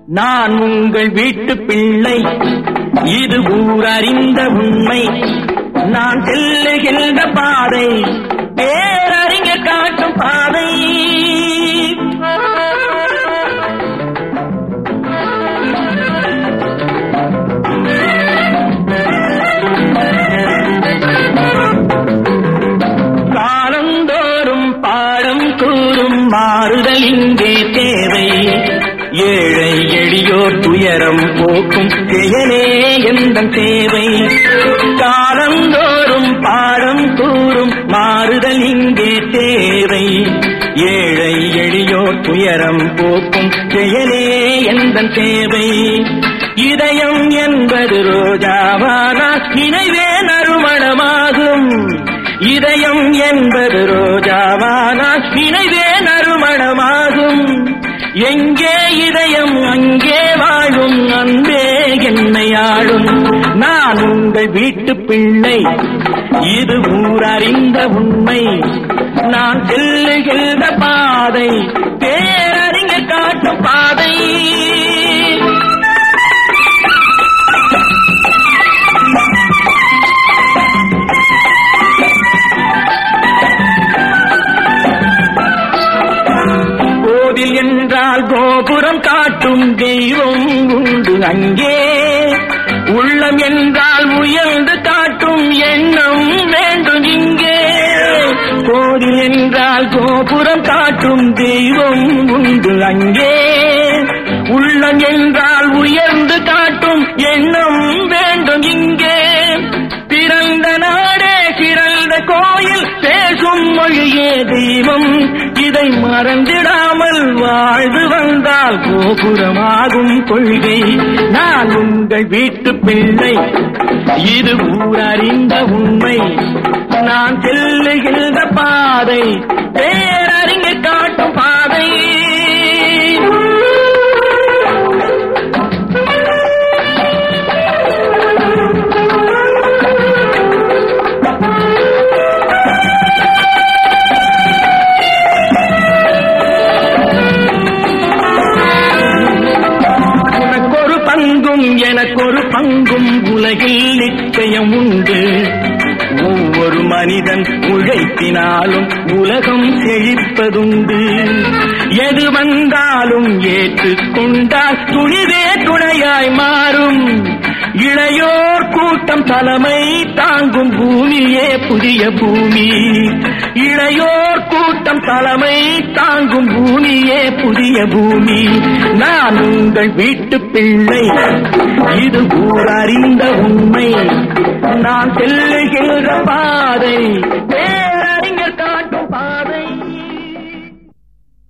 நான் உங்கள் வீட்டு பிள்ளை இது ஊரறிந்த உண்மை நான் செல்லுகின்ற பாதை பேரறிஞர் காட்டும் பாதை காலந்தோறும் பாடம் கூறும் மாறுதல் இங்கே தேவை ஏழை எளியோர் துயரம் போக்கும் செயலே எந்த தேவை காலந்தோறும் பாடம் கூறும் மாறுதல் இங்கே தேவை ஏழை எளியோர் துயரம் போக்கும் செயலே எந்த தேவை இதயம் என்பது ரோஜாவானா நினைவே நறுமணமாகும் இதயம் என்பது ரோஜாவானா நினைவே நறுமணமாகும் எங்கே இதயம் அங்கே வாழும் அன்பே என்னை ஆளும் நான் உங்கள் வீட்டு பிள்ளை இது ஊரறிந்த உண்மை நான் செல்லுகின்ற பாதை பேரறிஞர் காட்டும் பாதை கோவில் என்றால் கோபுரம் காட்டும் தெய்வம் உண்டு அங்கே உள்ளம் என்றால் உயர்ந்து காட்டும் எண்ணம் வேண்டும் இங்கே கோவில் என்றால் கோபுரம் காட்டும் தெய்வம் உண்டு அங்கே உள்ளம் என்றால் உயர்ந்து காட்டும் எண்ணம் வேண்டும் இங்கே பிறந்த நாடே சிறந்த கோயில் பேசும் மொழியே தெய்வம் இதை மறந்திடாமல் வாழ்ந்து வந்தால் கோபுரமாகும் கொள்கை நான் உங்கள் வீட்டு பிள்ளை இது ஊரறிந்த உண்மை நான் செல்லுகின்ற பாதை பேரறிஞர் காட்டும் பாதை உனக்கொரு பங்கும் எனக்கொரு பங்கும் உலகில் நிச்சயம் உண்டு ஒவ்வொரு மனிதன் உழைப்பினாலும் உலகம் செழிப்பதுண்டு எது வந்தாலும் ஏற்றுக்கொண்டால் துணிவே துணையாய் மாறும் இளையோர் கூட்டம் தலைமை தாங்கும் பூமியே புதிய பூமி இளையோர் கூட்டம் தலைமை தாங்கும் பூமியே புதிய பூமி நான் உங்கள் வீட்டு பிள்ளை இது ஊரறிந்த உண்மை நான் செல்லுகின்ற பாதை